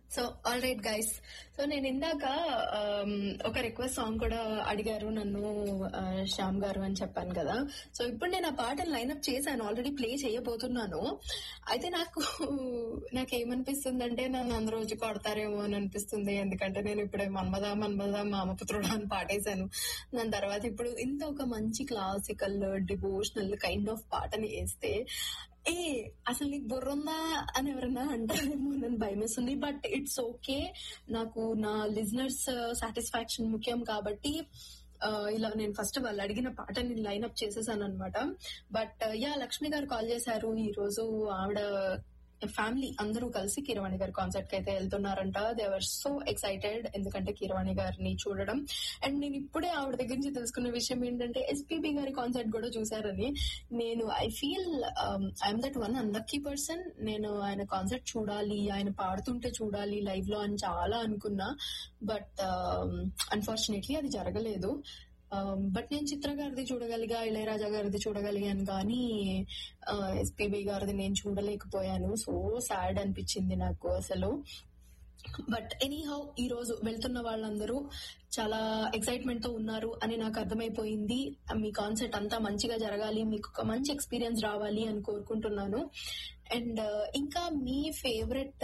so all right guys so నేను ఇందాక um, ఒక రిక్వెస్ట్ సాంగ్ కూడా అడిగారు నన్ను ఆ, శ్యామ్ గారు అని చెప్పాను కదా సో ఇప్పుడు నేను ఆ పాటను లైన్అప్ చేశాను ఆల్రెడీ ప్లే చేయబోతున్నాను అయితే నాకు నాకేమనిపిస్తుంది అంటే నన్ను అందరూ వచ్చి కొడతారేమో అని అనిపిస్తుంది ఎందుకంటే నేను ఇప్పుడే మన్మద మన్మద మామపుత్రుడు అని పాటేశాను దాని తర్వాత ఇప్పుడు ఇంత ఒక మంచి క్లాసికల్ డివోషనల్ కైండ్ ఆఫ్ పాటని వేస్తే ఏ అసలు నీకు బుర్ర ఉందా అని ఎవరన్నా అంటారేమో నన్ను భయం వేస్తుంది బట్ ఇట్స్ ఓకే నాకు నా లిజనర్స్ సాటిస్ఫాక్షన్ ముఖ్యం కాబట్టి ఆ, ఇలా నేను ఫస్ట్ వాళ్ళు అడిగిన పాటని లైన్ అప్ చేసేసాను అనమాట బట్ యా లక్ష్మి గారు కాల్ చేశారు ఈ రోజు ఆవిడ ఫ్యామిలీ అందరూ కలిసి కీరవాణి గారి కాన్సర్ట్ కి అయితే వెళ్తున్నారంట దే ఆర్ సో ఎక్సైటెడ్ ఎందుకంటే కీరవాణి గారిని చూడడం అండ్ నేను ఇప్పుడే ఆవిడ దగ్గర నుంచి తెలుసుకున్న విషయం ఏంటంటే ఎస్పీబీ గారి కాన్సర్ట్ కూడా చూసారని నేను I feel I'm that one unlucky person నేను ఆయన కాన్సర్ట్ చూడాలి ఆయన పాడుతుంటే చూడాలి లైవ్ లో అని చాలా అనుకున్నా బట్ అన్ఫార్చునేట్లీ అది జరగలేదు బట్ నేను చిత్ర గారిది చూడగలిగా ఇళయరాజా గారిది చూడగలిగాను కానీ ఎస్పీబీ గారిది నేను చూడలేకపోయాను సో సాడ్ అనిపించింది నాకు అసలు బట్ ఎనీహౌ ఈ రోజు వెళ్తున్న వాళ్ళందరూ చాలా ఎక్సైట్మెంట్ తో ఉన్నారు అని నాకు అర్థమైపోయింది మీ కాన్సర్ట్ అంతా మంచిగా జరగాలి మీకు ఒక మంచి ఎక్స్పీరియన్స్ రావాలి అని కోరుకుంటున్నాను అండ్ ఇంకా మీ ఫేవరెట్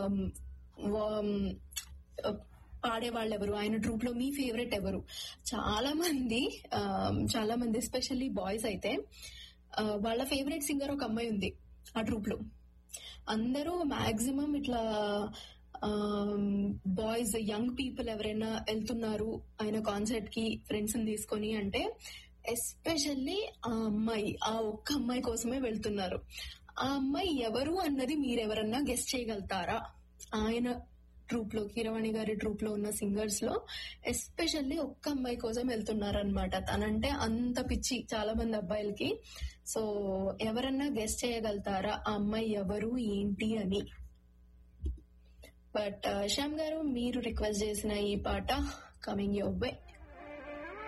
పాడే వాళ్ళు ఎవరు ఆయన ట్రూప్ లో మీ ఫేవరెట్ ఎవరు చాలా మంది ఆ, చాలా మంది ఎస్పెషల్లీ బాయ్స్ అయితే ఆ, వాళ్ళ ఫేవరెట్ సింగర్ ఒక అమ్మాయి ఉంది ఆ ట్రూప్ లో అందరూ మాక్సిమం ఇట్లా బాయ్స్ యంగ్ పీపుల్ ఎవరైనా వెళ్తున్నారు ఆయన కాన్సర్ట్ కి ఫ్రెండ్స్ తీసుకొని అంటే ఎస్పెషల్లీ ఆ అమ్మాయి ఆ ఒక్క అమ్మాయి కోసమే వెళ్తున్నారు ఆ అమ్మాయి ఎవరు అన్నది మీరెవరన్నా గెస్ట్ చేయగలుగుతారా ఆయన ట్రూప్ లో కీరవాణి గారి ట్రూప్ లో ఉన్న సింగర్స్ లో ఎస్పెషల్లీ ఒక్క అమ్మాయి కోసం వెళ్తున్నారనమాట తనంటే అంత పిచ్చి చాలా మంది అబ్బాయిలకి సో ఎవరన్నా గెస్ట్ చేయగలుగుతారా ఆ అమ్మాయి ఎవరు ఏంటి అని బట్ శ్యామ్ గారు మీరు రిక్వెస్ట్ చేసిన ఈ పాట కమింగ్ యువర్ వే